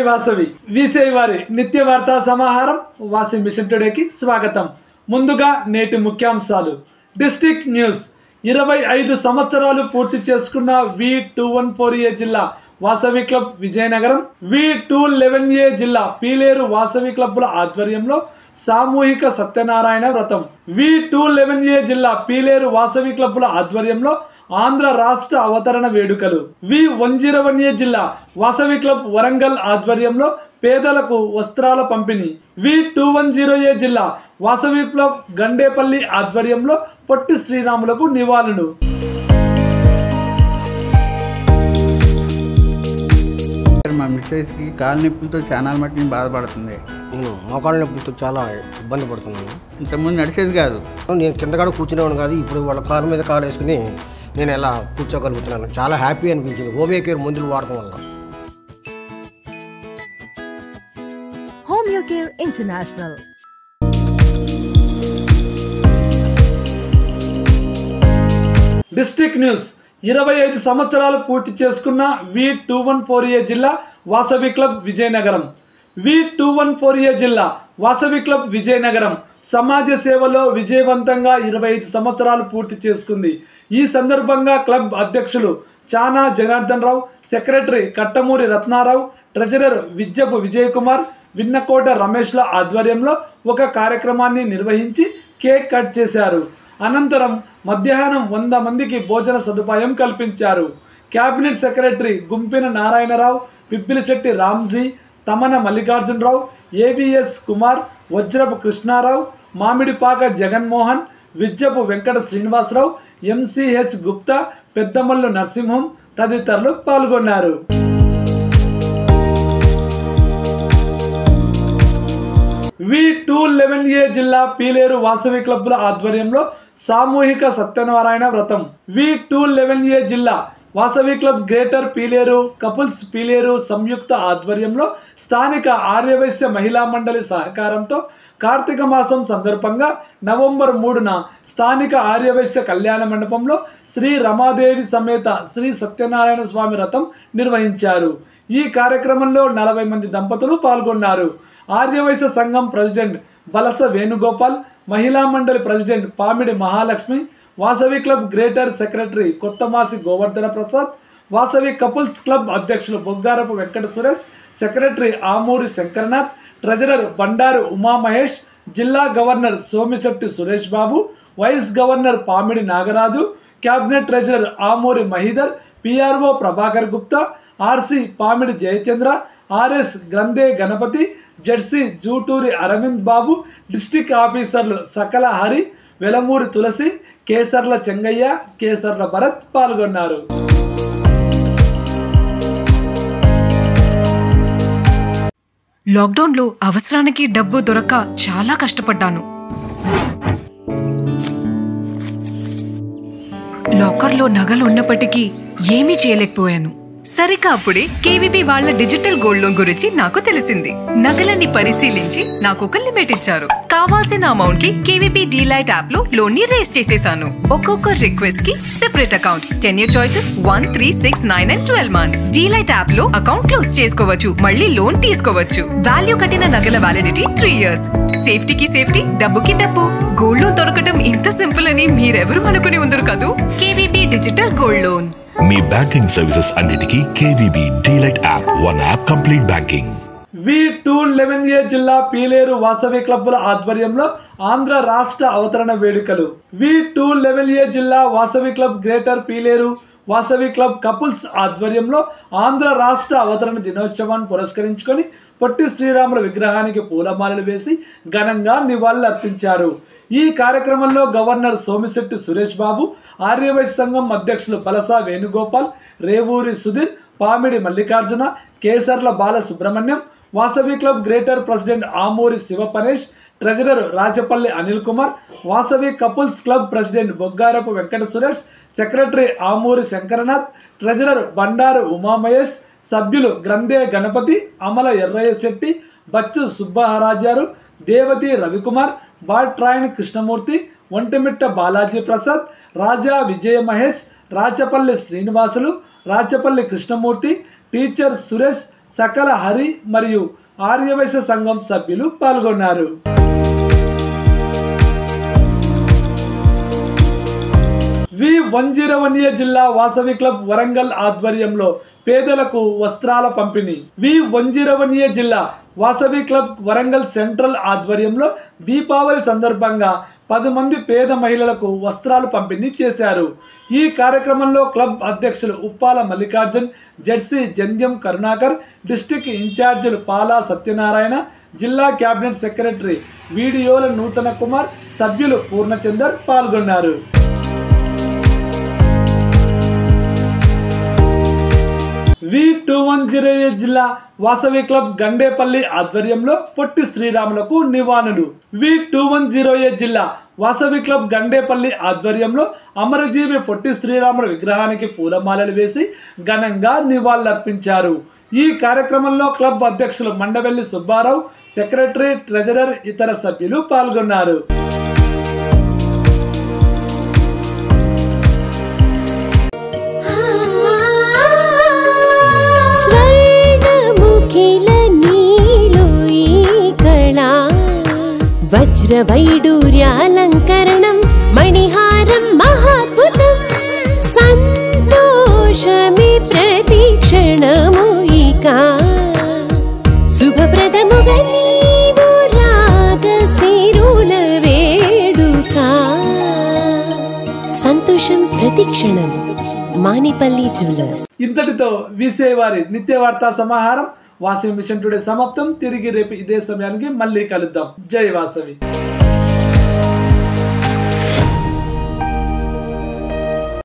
Vasavi VCI వారి నిత్య వార్తా సమాహారం వాసి మిషన్ టుడేకి స్వాగతం ముందుగా నేటి ముఖ్యాంశాలు డిస్టిక్ న్యూస్ ఇరవై ఐదు సంవత్సరాలు పూర్తి చేసుకున్న V two one four A జిల్లా Vasavi club Vizianagaram V two eleven A జిల్లా పీలేరు వాసవి క్లబ్ల ఆధ్వర్యంలో సామూహిక సత్యనారాయణ వ్రతం వి టూ లెవెన్ ఏ జిల్లా పీలేరు వాసవి క్లబ్ల ఆధ్వర్యంలో ఆంధ్ర రాష్ట్ర అవతరణ వేడుకలు V one zero one A జిల్లా వాసవి క్లబ్ వరంగల్ ఆధ్వర్యంలో పేదలకు వస్త్రాల పంపిణీ V two one zero A జిల్లా వాసవి క్లబ్ గండేపల్లి ఆధ్వర్యంలో పొట్టి శ్రీరాములకు నివాళులు మా మిస్సెస్కి కాలు నొప్పులతో చాలా మట్టుకు బాధపడుతుంది నేను మోకాళ్ళ నొప్పులతో చాలా ఇబ్బంది పడుతున్నాను ఇంతకుముందు నడిచేది కాదు నేను కింద కూడా కూర్చునేవాడు కాదు ఇప్పుడు వాళ్ళ కారు మీద కాలు వేసుకుని నేను ఎలా కూర్చోగలుగుతున్నాను చాలా హ్యాపీ అనిపించింది హోమియో కేర్ మందులు వాడటం వల్ల Homeocare International. డిస్టిక్ న్యూస్ ఇరవై ఐదు సంవత్సరాలు పూర్తి చేసుకున్న V two one four A జిల్లా Vasavi club Vizianagaram V two one four A జిల్లా వాసవి క్లబ్ విజయనగరం సమాజ సేవలో విజయవంతంగా ఇరవై ఐదు సంవత్సరాలు పూర్తి చేసుకుంది ఈ సందర్భంగా క్లబ్ అధ్యక్షులు చానా జనార్దన్ రావు సెక్రటరీ కట్టమూరి రత్నారావు ట్రెజరర్ విద్యపు విజయ్ కుమార్ విన్నకోట రమేష్ల ఆధ్వర్యంలో ఒక కార్యక్రమాన్ని నిర్వహించి కేక్ కట్ చేశారు అనంతరం మధ్యాహ్నం వంద మందికి భోజన సదుపాయం కల్పించారు cabinet secretary Gumpina Narayanarao Pippilisetti Ramji Tamana Mallikarjunarao A B S Kumar Vajrapu Krishnarao Mamidipaka Jaganmohan Vidyapu Venkata Srinivasarao M C H Gupta Peddamallu Narasimham తదితరులు పాల్గొన్నారు వి టూ లెవెన్ ఏ జిల్లా పీలేరు వాసవి క్లబ్ల ఆధ్వర్యంలో సామూహిక సత్యనారాయణ వ్రతం వి టూ లెవెన్ ఏ జిల్లా Vasavi club greater Peleru couples Peleru సంయుక్త ఆధ్వర్యంలో స్థానిక ఆర్యవైశ్య మహిళా మండలి సహకారంతో కార్తీక మాసం సందర్భంగా నవంబర్ మూడున స్థానిక ఆర్యవైశ్య కళ్యాణ మండపంలో శ్రీ రమాదేవి సమేత శ్రీ సత్యనారాయణ స్వామి వ్రతం నిర్వహించారు ఈ కార్యక్రమంలో నలభై మంది దంపతులు పాల్గొన్నారు ఆర్యవైశ్య సంఘం ప్రెసిడెంట్ బలస వేణుగోపాల్ మహిళా మండలి president Pamidi Mahalakshmi Vasavi club greater secretary Kothamasi Govardhana Prasad Vasavi couples club అధ్యక్షులు బొగ్గారపు వెంకట సురేష్ సెక్రటరీ ఆమూరి శంకరనాథ్ ట్రెజరర్ బండారు ఉమామహేష్ జిల్లా governor Somisetti Suresh Babu vice governor Pamidi Nagaraju cabinet treasurer Amuri Mahidhar PRO Prabhakar Gupta RC Pamidi Jayachandra RS Granthe Ganapathi ZC Juturi Arvind Babu district ఆఫీసర్లు సకల హరి వెలమూరి తులసి కేసర్ల చెంగయ్య కేసర్ల భరత్ పాల్గొన్నారు లాక్డౌన్లో అవసరానికి డబ్బు దొరక్క చాలా కష్టపడ్డాను లాకర్లో నగలు ఉన్నప్పటికీ ఏమీ చేయలేకపోయాను సరిగ్గా అప్పుడే కేవీబీ వాళ్ళ డిజిటల్ గోల్డ్ లోన్ గురించి నాకు తెలిసింది నగలన్నీ పరిశీలించి నాకు ఒక లిమిట్ ఇచ్చారు కావాల్సిన అమౌంట్ కి కేవీబీ డీలైట్ యాప్ లో లోన్ ని రేస్ చేసేసాను ఒక్కొక్క రిక్వెస్ట్ కి separate account ten year choices one three six nine and twelve months DLite app లో అకౌంట్ క్లోజ్ చేసుకోవచ్చు మళ్ళీ లోన్ తీసుకోవచ్చు వాల్యూ కట్టిన నగల వ్యాలిడిటీ త్రీ ఇయర్స్ సేఫ్టీకి సేఫ్టీ డబ్బుకి డబ్బు గోల్డ్ లోన్ దొరకడం ఇంత సింపుల్ అని మీరెవరు అనుకుని ఉందరు కదూ కేవీబీ డిజిటల్ గోల్డ్ లోన్ మీ బ్యాంకింగ్ సర్వీసెస్ అన్నిటికీ KVB DLite app one app complete banking V two eleven A జిల్లా పీలేరు వాసవి క్లబ్బుల ఆధ్వర్యంలో ఆంధ్ర రాష్ట్ర అవతరణ వేడుకలు వి టూ లెవెన్ ఏ జిల్లా Vasavi club greater Peleru Vasavi club couples ఆధ్వర్యంలో ఆంధ్ర రాష్ట్ర అవతరణ దినోత్సవాన్ని పురస్కరించుకొని పొట్టి శ్రీరాముల విగ్రహానికి పూలమాలలు వేసి ఘనంగా నివాళులర్పించారు ఈ కార్యక్రమంలో గవర్నర్ సోమిశెట్టి సురేష్ బాబు ఆర్యవైశ్య సంఘం అధ్యక్షులు Balasa Venugopal Revuri Sudheer Pamidi Mallikarjuna Kesarla Bala Subrahmanyam Vasavi club greater president Amuri Shivapanesh treasurer Rachapalli Anil Kumar Vasavi couples club president Boggarapu Venkata Suresh secretary Amuri Shankarnath treasurer Bandaru Umamahesh సభ్యులు గ్రంథే గణపతి అమల ఎర్రయ్య శెట్టి బచ్చు సుబ్బరాజారు దేవతి రవికుమార్ బాట్రాయణి కృష్ణమూర్తి ఒంటిమిట్ట బాలాజీ ప్రసాద్ రాజా విజయ మహేష్ రాచపల్లి శ్రీనివాసులు రాచపల్లి కృష్ణమూర్తి టీచర్ సురేష్ సకల హరి మరియు ఆర్యవైశ్య సంఘం సభ్యులు పాల్గొన్నారు V one zero one A జిల్లా వాసవి క్లబ్ వరంగల్ ఆధ్వర్యంలో పేదలకు వస్త్రాల పంపిణీ V one zero one A జిల్లా వాసవి క్లబ్ వరంగల్ సెంట్రల్ ఆధ్వర్యంలో దీపావళి సందర్భంగా పది మంది పేద మహిళలకు వస్త్రాలు పంపిణీ చేశారు ఈ కార్యక్రమంలో క్లబ్ అధ్యక్షులు ఉప్పాల మల్లికార్జున్ జెడ్సీ జంధ్యం కరుణాకర్ డిస్టిక్ ఇన్ఛార్జీలు పాలా సత్యనారాయణ జిల్లా కేబినెట్ సెక్రటరీ వీడియోల నూతన కుమార్ సభ్యులు పూర్ణచందర్ పాల్గొన్నారు V two one zero eight జిల్లా వాసవి క్లబ్ గండేపల్లి ఆధ్వర్యంలో పొట్టి శ్రీరాములకు నివాళులు V two one zero eight జిల్లా వాసవి క్లబ్ గండేపల్లి ఆధ్వర్యంలో అమరజీవి పొట్టి శ్రీరాముల విగ్రహానికి పూలమాలలు వేసి ఘనంగా నివాళులర్పించారు ఈ కార్యక్రమంలో క్లబ్ అధ్యక్షులు మండవెల్లి సుబ్బారావు సెక్రటరీ ట్రెజరర్ ఇతర సభ్యులు పాల్గొన్నారు స్వర్గముఖిల నీలో ఈ కళా వజ్రవైడూర్యాలంకరణం మణిహారం మహాద్భుతం సంతోషమే ప్రతిక్షణము ఇక శుభప్రదముగా నీవు రాగశిరుల వేడుక సంతోషం ప్రతిక్షణం మానిపల్లి జ్యువెలర్స్ ఇంతటితో వీసే వారి నిత్య వార్తా సమాహారం వాసవి మిషన్ టుడే సమాప్తం తిరిగి రేపు ఇదే సమయానికి మళ్ళీ కలుద్దాం జై వాసవి